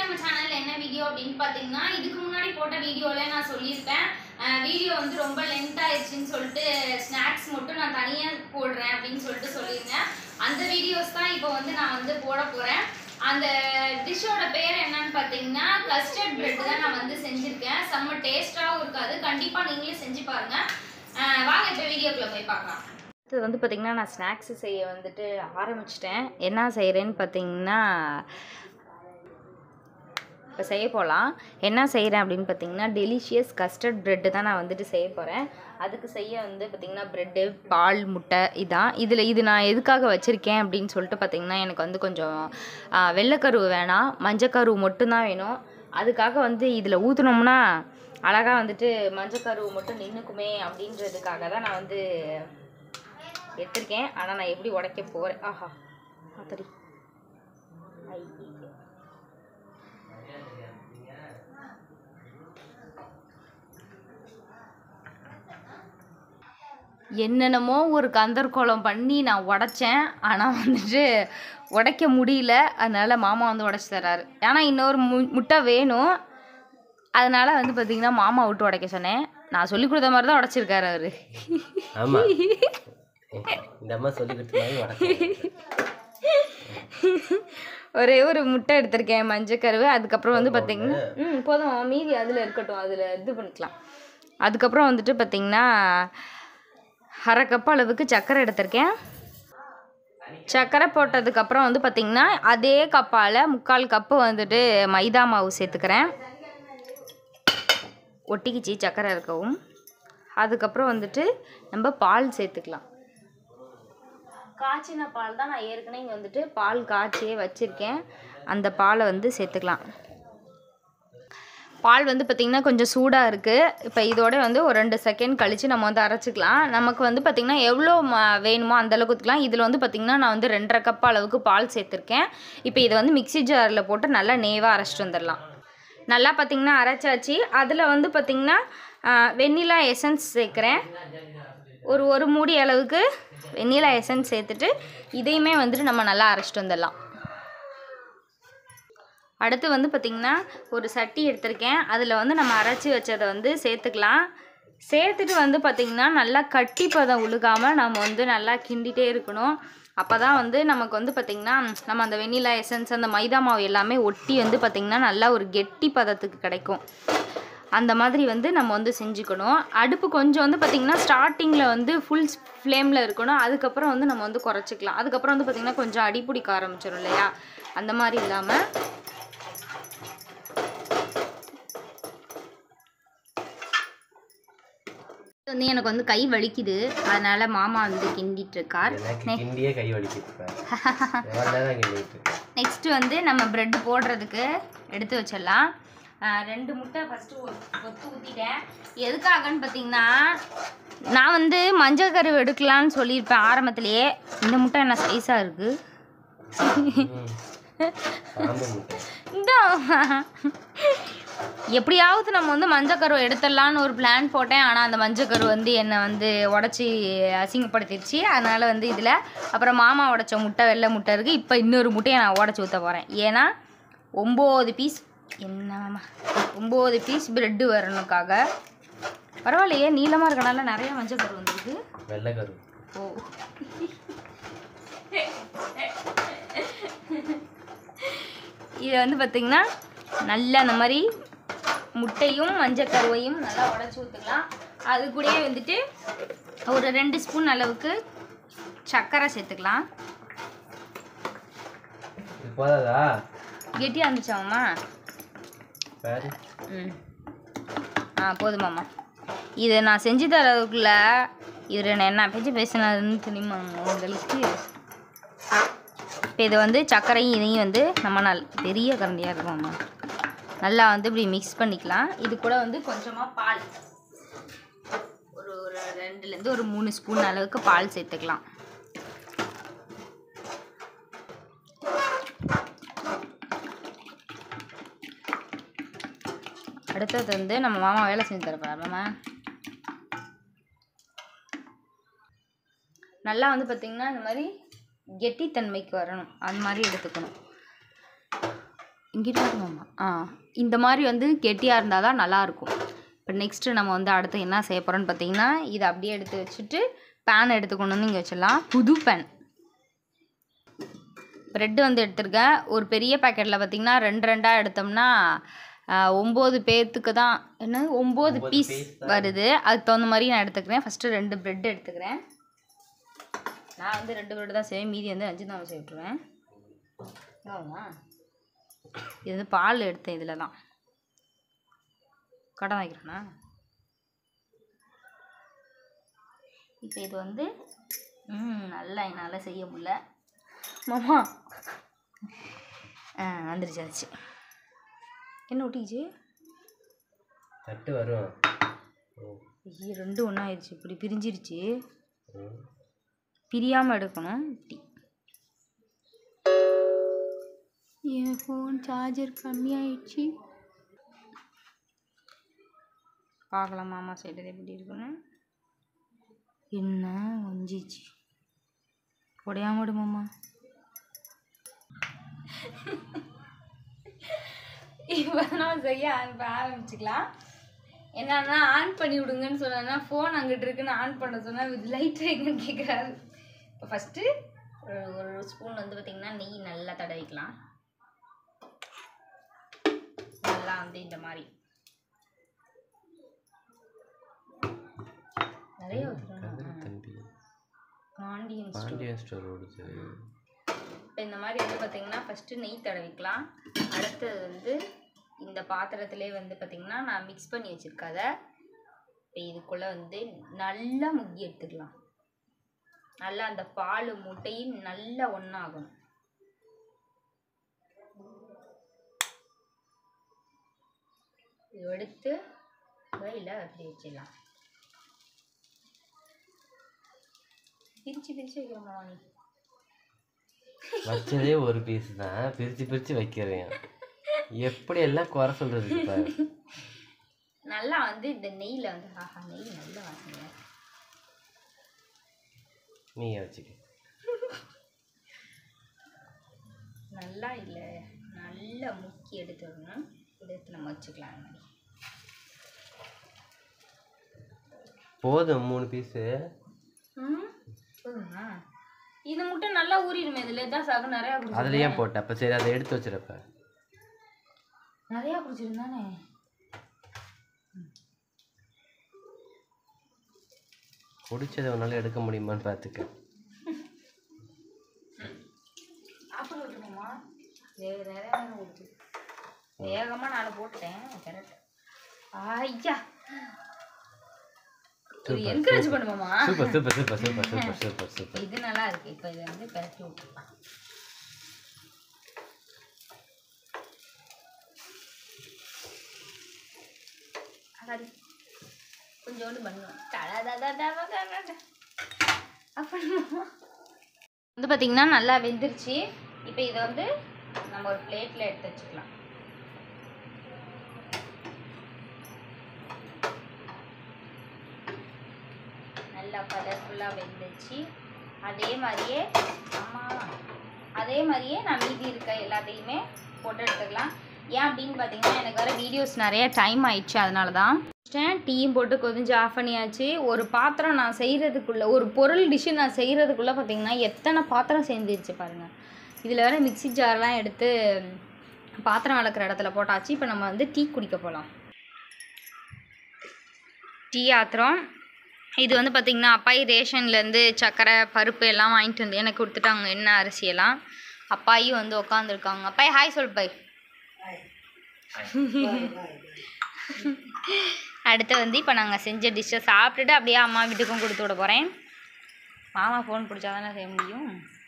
நம்ம சேனல்ல என்ன வீடியோ அப்படின்னு பார்த்தீங்கன்னா இதுக்கு முன்னாடி போட்ட வீடியோல நான் சொல்லியிருப்பேன் வீடியோ வந்து ரொம்ப லென்த் ஆயிடுச்சுன்னு சொல்லிட்டு ஸ்நாக்ஸ் மட்டும் நான் தனியாக போடுறேன் அப்படின்னு சொல்லிட்டு சொல்லியிருந்தேன் அந்த வீடியோஸ் தான் இப்போ வந்து நான் வந்து போட போகிறேன் அந்த டிஷ்ஷோட பேர் என்னன்னு பார்த்தீங்கன்னா கஸ்டர்ட் பிரெட் தான் நான் வந்து செஞ்சுருக்கேன் செம்ம டேஸ்ட்டாகவும் இருக்காது கண்டிப்பாக நீங்களே செஞ்சு பாருங்க அஹ் வாங்க இப்போ வீடியோக்குள்ளே போய் பார்க்கலாம் அடுத்தது வந்து பார்த்திங்கன்னா நான் ஸ்நாக்ஸு செய்ய வந்துட்டு ஆரம்பிச்சிட்டேன் என்ன செய்கிறேன்னு பார்த்தீங்கன்னா இப்போ செய்ய போகலாம் என்ன செய்கிறேன் அப்படின்னு பார்த்தீங்கன்னா டெலிஷியஸ் கஸ்டர்ட் ப்ரெட்டு தான் நான் வந்துட்டு செய்ய போகிறேன் அதுக்கு செய்ய வந்து பார்த்திங்கன்னா ப்ரெட்டு பால் முட்டை இதான் இதில் இது நான் எதுக்காக வச்சுருக்கேன் அப்படின்னு சொல்லிட்டு பார்த்திங்கன்னா எனக்கு வந்து கொஞ்சம் ஆ, வெள்ளைக்கருவு வேணாம் மஞ்சக்கருவு மட்டும்தான் வேணும் அதுக்காக வந்து இதில் ஊற்றுனோம்னா அழகாக வந்துட்டு மஞ்சக்கருவு மட்டும் நின்றுக்குமே அப்படின்றதுக்காக தான் நான் வந்து எடுத்திருக்கேன் ஆனால் நான் எப்படி உடைக்க போகிறேன் ஆஹா ஆத்தடி ஐயையோ. என்னென்னமோ ஒரு கந்தர்கோலம் பண்ணி நான் உடைச்சேன் ஆனால் வந்துட்டு உடைக்க முடியல அதனால மாமா வந்து உடச்சி தராரு ஏன்னா இன்னொரு மு முட்டை வேணும் அதனால வந்து பார்த்தீங்கன்னா மாமா விட்டு உடைக்க சொன்னேன் நான் சொல்லி கொடுத்த மாதிரி தான் உடைச்சிருக்காரு அவர் ஆமா இந்த அம்மா சொல்லி கொடுத்த மாதிரி வடக்கு ஒரே ஒரு முட்டை எடுத்திருக்கேன் மஞ்சக்கருவு அதுக்கப்புறம் வந்து பார்த்தீங்கன்னா ம் போதும் மீதி அதில் இருக்கட்டும் அதில் இது பண்ணிக்கலாம் அதுக்கப்புறம் வந்துட்டு பார்த்தீங்கன்னா அரை கப் அளவுக்கு சர்க்கரை எடுத்திருக்கேன் சர்க்கரை போட்டதுக்கப்புறம் வந்து பார்த்திங்கன்னா அதே கப்பால் முக்கால் கப்பு வந்துட்டு மைதா மாவு சேர்த்துக்கிறேன் ஒட்டிக்கிச்சு சர்க்கரை இருக்கவும் அதுக்கப்புறம் வந்துட்டு நம்ம பால் சேர்த்துக்கலாம் காய்ச்சின பால் தான் நான் ஏற்கனவே இங்கே வந்துட்டு பால் காய்ச்சியே வச்சுருக்கேன் அந்த பாலை வந்து சேர்த்துக்கலாம் பால் வந்து பார்த்திங்கன்னா கொஞ்சம் சூடாக இருக்குது இப்போ இதோட வந்து ஒரு ரெண்டு செகண்ட் கழித்து நம்ம வந்து அரைச்சிக்கலாம் நமக்கு வந்து பார்த்திங்கன்னா எவ்வளோ ம வேணுமோ அந்த அளவுக்கு ஊற்றிக்கலாம் இதில் வந்து பார்த்திங்கன்னா நான் வந்து ரெண்டரை கப் அளவுக்கு பால் சேர்த்துருக்கேன் இப்போ இதை வந்து மிக்ஸி ஜாரில் போட்டு நல்லா நேவாக அரைச்சிட்டு வந்துடலாம் நல்லா பார்த்திங்கன்னா அரைச்சாச்சு அதில் வந்து பார்த்திங்கன்னா வெண்ணிலா எசன்ஸ் சேர்க்குறேன் ஒரு ஒரு மூடி அளவுக்கு வெண்ணிலா எசன்ஸ் சேர்த்துட்டு இதையுமே வந்துட்டு நம்ம நல்லா அரைச்சிட்டு வந்துடலாம் அடுத்து வந்து பார்த்திங்கன்னா ஒரு சட்டி எடுத்திருக்கேன் அதில் வந்து நம்ம அரைச்சி வச்சதை வந்து சேர்த்துக்கலாம் சேர்த்துட்டு வந்து பார்த்திங்கன்னா நல்லா கட்டி பதம் உழுகாமல் நம்ம வந்து நல்லா கிண்டிகிட்டே இருக்கணும் அப்போ தான் வந்து நமக்கு வந்து பார்த்திங்கன்னா நம்ம அந்த வெண்ணிலா எசன்ஸ் அந்த மைதா மாவு எல்லாமே ஒட்டி வந்து பார்த்திங்கன்னா நல்லா ஒரு கெட்டி பதத்துக்கு கிடைக்கும் அந்த மாதிரி வந்து நம்ம வந்து செஞ்சுக்கணும் அடுப்பு கொஞ்சம் வந்து பார்த்திங்கன்னா ஸ்டார்டிங்கில் வந்து ஃபுல் ஃப்ளேமில் இருக்கணும் அதுக்கப்புறம் வந்து நம்ம வந்து குறைச்சிக்கலாம் அதுக்கப்புறம் வந்து பார்த்திங்கன்னா கொஞ்சம் அடி பிடிக்க ஆரம்பிச்சிடும் இல்லையா அந்த மாதிரி இல்லாமல் வந்து எனக்கு வந்து கை வலிக்குது அதனால மாமா வந்து கிண்டிட்டு இருக்கார் எனக்கு கிண்டியே கை வலிக்கிட்டு இருப்பேன் எவ்வளோ நேரம் கிண்டிட்டு இருக்கேன் நெக்ஸ்ட்டு வந்து நம்ம ப்ரெட் போடுறதுக்கு எடுத்து வச்சிடலாம் ஆஹ் ரெண்டு முட்டை ஃபஸ்ட்டு ஒத்து ஊற்றிட்டேன் எதுக்காகன்னு பார்த்தீங்கன்னா நான் வந்து மஞ்சள் கருவு எடுக்கலான்னு சொல்லியிருப்பேன் ஆரம்பத்திலேயே இந்த முட்டை என்ன சைஸாக இருக்குது ம். பாம்பு முட்டை இந்த எப்படியாவது நம்ம வந்து மஞ்சக்கரு எடுத்துடலான்னு ஒரு பிளான் போட்டேன் ஆனால் அந்த மஞ்சக்கரு வந்து என்னை வந்து உடச்சி அசிங்கப்படுத்திடுச்சு அதனால் வந்து இதில் அப்புறம் மாமா உடைச்ச முட்டை வெள்ளை முட்டை இருக்குது இப்போ இன்னொரு முட்டையை நான் உடச்சி ஊற்ற போகிறேன் ஏன்னா ஒம்பது பீஸ் என்ன மாமா ஒம்பது பீஸ் ப்ரெட்டு வரணுக்காக பரவாயில்லையே நீளமாக இருக்கனால நிறைய மஞ்சக்கரு வந்துருக்கு வெள்ளை கரு ஓ இதை வந்து பார்த்திங்கன்னா நல்லா அந்த மாதிரி முட்டையும் மஞ்சள் கருவையும் நல்லா உடச்சி ஊற்றுக்கலாம் அது கூடயே வந்துட்டு ஒரு ரெண்டு ஸ்பூன் அளவுக்கு சர்க்கரை சேர்த்துக்கலாம் இது போதாதா கெட்டியாக இருந்துச்சாமா பாரு ம் ஆ போதுமாம்மா இதை நான் செஞ்சு தரதுக்குள்ள இவர் என்ன என்ன பேச்சு பேசினதுன்னு தெரியுமா உங்களுக்கு இப்போ இதை வந்து சர்க்கரையும் இதையும் வந்து நம்ம நல் பெரிய கரண்டியாக இருக்குமாம்மா நல்லா வந்து இப்படி மிக்ஸ் பண்ணிக்கலாம் இது கூட வந்து கொஞ்சமாக பால் ஒரு ஒரு ரெண்டுலேருந்து ஒரு மூணு ஸ்பூன் அளவுக்கு பால் சேர்த்துக்கலாம் அடுத்தது வந்து நம்ம மாமா வேலை செஞ்சு தரப்போறார் மாமா நல்லா வந்து பார்த்திங்கன்னா இந்த மாதிரி கெட்டித்தன்மைக்கு வரணும் அது மாதிரி எடுத்துக்கணும் இங்கிட்ட இருக்குமாம்மா ஆ இந்த மாதிரி வந்து கெட்டியாக இருந்தால் தான் நல்லாயிருக்கும் இப்போ நெக்ஸ்ட்டு நம்ம வந்து அடுத்து என்ன செய்ய போகிறோம்னு பார்த்தீங்கன்னா இதை அப்படியே எடுத்து வச்சுட்டு பேன் எடுத்து கொண்டு வந்து இங்கே வச்சிடலாம் புது பேன் ப்ரெட்டு வந்து எடுத்திருக்கேன் ஒரு பெரிய பேக்கெட்டில் பார்த்தீங்கன்னா ரெண்டு ரெண்டாக எடுத்தோம்னா ஆஹ், ஒம்பது பேர்த்துக்கு தான் என்ன ஒம்பது ஒம்பது பீஸ் piece தான் வருது அதுக்கு தகுந்த மாதிரி நான் எடுத்துக்கிறேன் ஃபஸ்ட்டு ரெண்டு ப்ரெட் எடுத்துக்கிறேன் நான் வந்து ரெண்டு ப்ரெட் தான் செய்வேன் மீதி வந்து அஞ்சு தான் செய்ய விட்டுருவேன் ஆமா இது வந்து பால் எடுத்தேன் இதில் தான் கடை வாங்கிக்கிறேண்ணா இப்போ இது வந்து ம் நல்லா என்னால் செய்ய முடியல மாமா ஆ வந்துருச்சாச்சு என்ன ஒட்டிக்கிச்சு தட்டு வரும் ம், ஐயோ ரெண்டும் ஒன்றா ஆயிடுச்சு இப்படி பிரிஞ்சிருச்சு ம். பிரியாமல் எடுக்கணும் இப்படி என் ஃபோன் சார்ஜர் கம்மியாயிடுச்சு பார்க்கலாம் மாமா சைடு எப்படி இருக்குன்னு என்ன வஞ்சிச்சு உடையாம விடு மாமா இப்போ நம்ம செய்ய ஆரம்பி ஆரம்பிச்சுக்கலாம் என்னன்னா ஆன் பண்ணி விடுங்கன்னு சொன்னா ஃபோன் அங்கிட்டு இருக்குன்னு ஆன் பண்ண சொன்னால் இது லைட் எங்கன்னு கேட்குறாரு இப்போ ஃபஸ்ட்டு ஒரு ஒரு ஸ்பூன் வந்து பார்த்திங்கன்னா நெய் நல்லா தடவிக்கலாம் நல்லா வந்து இந்த மாதிரி நிறைய ஊற்றிக்கணும் கதிர் தம்பி பாண்டியன் ஸ்டோர் பாண்டியன் ஸ்டோர் ஓடுது இப்போ இந்த மாதிரி வந்து பார்த்திங்கன்னா ஃபஸ்ட்டு நெய் தடவிக்கலாம் அடுத்தது வந்து இந்த பாத்திரத்திலே வந்து பார்த்திங்கன்னா நான் மிக்ஸ் பண்ணி வச்சுருக்காத இப்போ இதுக்குள்ளே வந்து நல்லா முக்கி எடுத்துக்கலாம் நல்லா அந்த பால் முட்டையும் நல்லா ஒன்றாகணும் இது எடுத்து வயலில் அப்படி வச்சிடலாம் பிரித்து பிரித்து வைக்கிறோமா நீ வச்சதே ஒரு பீஸ் தான் பிரிச்சு பிரிச்சு வைக்கிறேன் எப்படி எல்லாம் குறை சொல்றது பாரு நல்லா வந்து இந்த நெய்யில் வந்து ஆஹா நெய் நல்ல வாசனை நீயே வச்சுக்க நல்லா இல்லை நல்லா முக்கி எடுத்துடணும் எடுத்து நம்ம வச்சுக்கலாம் அந்த மாதிரி போதும் மூணு பீஸு ம் போதுமா இது மட்டும் நல்லா ஊறிடுமே இதில் தான் சகம் நிறையா அதில் குடிச்சிருந்தேன் ஏன் போட்ட அப்போ சரி அதை எடுத்து வச்சிருப்ப நிறையா குடிச்சிருந்தானே குடிச்சதை உன்னால எடுக்க முடியுமான்னு பார்த்துக்க அப்படி விட்டுருமா வேக நிறையா குடிச்சு வேகமாக நான் போட்டுட்டேன் கரெக்ட் ஐயா ஒரு Super, என்கரேஜ் super. பண்ணுமாமா super super super super super super super இது நல்லா இருக்கு இப்போ இதை வந்து பரட்டி விட்டுருலாம் அதாடி கொஞ்சோண்டு பண்ணுவோம் அப்படிமா வந்து பார்த்திங்கன்னா நல்லா வெந்துருச்சு இப்போ இதை வந்து நம்ம ஒரு பிளேட்டில் எடுத்து வச்சுக்கலாம் நல்லா கலர்ஃபுல்லாக வெந்துச்சு அதே மாதிரியே அம்மா அதே மாதிரியே நான் மீதி இருக்க எல்லாத்தையுமே போட்டு எடுத்துக்கலாம் ஏன் அப்படின்னு பார்த்தீங்கன்னா எனக்கு வர வீடியோஸ் நிறைய டைம் ஆயிடுச்சு அதனால தான் டீயும் போட்டு கொதிஞ்சு ஆஃப் பண்ணியாச்சு ஒரு பாத்திரம் நான் செய்கிறதுக்குள்ளே ஒரு பொருள் டிஷ்ஷு நான் செய்கிறதுக்குள்ளே பார்த்தீங்கன்னா எத்தனை பாத்திரம் சேர்ந்துருச்சு பாருங்கள் இதில் வேற மிக்ஸி ஜார்லாம் எடுத்து பாத்திரம் வளர்க்குற இடத்துல போட்டாச்சு இப்போ நம்ம வந்து டீ குடிக்க போகலாம் டீ ஆத்திரம் இது வந்து பார்த்திங்கன்னா அப்பாயி ரேஷன்லேருந்து சர்க்கரை பருப்பு எல்லாம் வாங்கிட்டு வந்து எனக்கு கொடுத்துட்டாங்க என்ன அரிசியெல்லாம் அப்பாயும் வந்து உட்காந்துருக்காங்க அப்பாய் ஹாய் சொல் பாய் அடுத்து வந்து இப்போ நாங்கள் செஞ்ச டிஷ்ஷை சாப்பிட்டுட்டு அப்படியே அம்மா வீட்டுக்கும் கொடுத்து விட போகிறேன் மாமா ஃபோன் பிடிச்சா தானே செய்ய முடியும்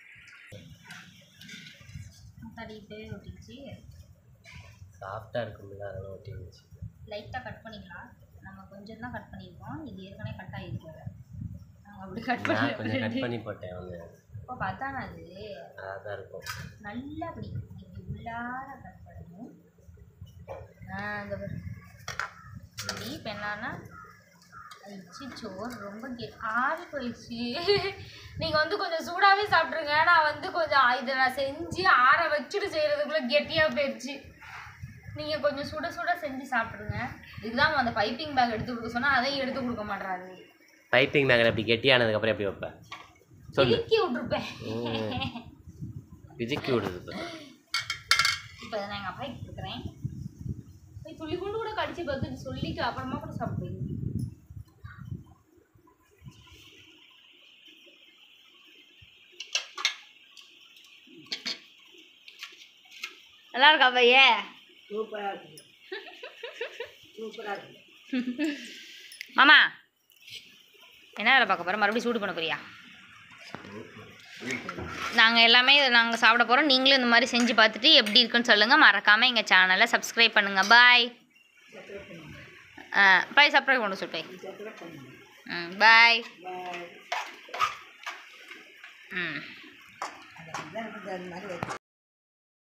தடி இப்போவே ஒட்டிச்சு சாஃப்டாக இருக்கும்ல அதெல்லாம் ஒட்டி வச்சு லைட்டாக கட் பண்ணிக்கலாம் நம்ம கொஞ்சம் தான் கட் பண்ணியிருக்கோம் இது ஏற்கனவே கட் ஆகிருக்கு வேறு நாங்கள் அப்படி கட் நான் கொஞ்சம் கட் பண்ணி பண்ணி போட்டேன் வந்து இப்போ பார்த்தானா அது அதான் இருக்கும் நல்லா அப்படி இப்படி உள்ளார கட் பண்ணணும் ஆ இந்த பாரு. இப்படி இப்போ என்னன்னா சோறு ரொம்ப கெ ஆறி போயிடுச்சு நீங்கள் வந்து கொஞ்சம் சூடாகவே சாப்பிட்ருங்க நான் வந்து கொஞ்சம் இதை நான் செஞ்சு ஆற வச்சுட்டு செய்கிறதுக்குள்ளே கெட்டியாக போயிடுச்சு நீங்கள் கொஞ்சம் சுட சுட செஞ்சு சாப்பிட்ருங்க இதுதான் அந்த பைப்பிங் பேக் எடுத்து கொடுக்க சொன்னால் அதையும் எடுத்து கொடுக்க மாட்றாரு பைப்பிங் மேகன் அப்படி கெட்டியானதுக்கப்புறம் எப்படி வைப்பேன் சொல்லு திருக்கி விட்ருப்பேன் ம். பிதுக்கி விடுது இப்போ இப்போ நான் எங்கள் அப்பாய்க்கு கொடுக்குறேன் போய் துளி கொண்டு கூட கடிச்சு பார்த்துட்டு சொல்லிட்டு அப்புறமா கூட சாப்பிடுவீங்க நல்லா இருக்கா பையே மாமா என்ன வேலை பார்க்க போகிறோம் மறுபடியும் சூடு பண்ண போறியா நாங்கள் எல்லாமே நாங்கள் சாப்பிட போகிறோம் நீங்களும் இந்த மாதிரி செஞ்சு பார்த்துட்டு எப்படி இருக்குன்னு சொல்லுங்கள் மறக்காமல் எங்கள் சேனலை சப்ஸ்கிரைப் பண்ணுங்கள் பாய் பாய் சப்ஸ்கிரைப் கொண்டு சொல் பாய் ம் பாய் ம்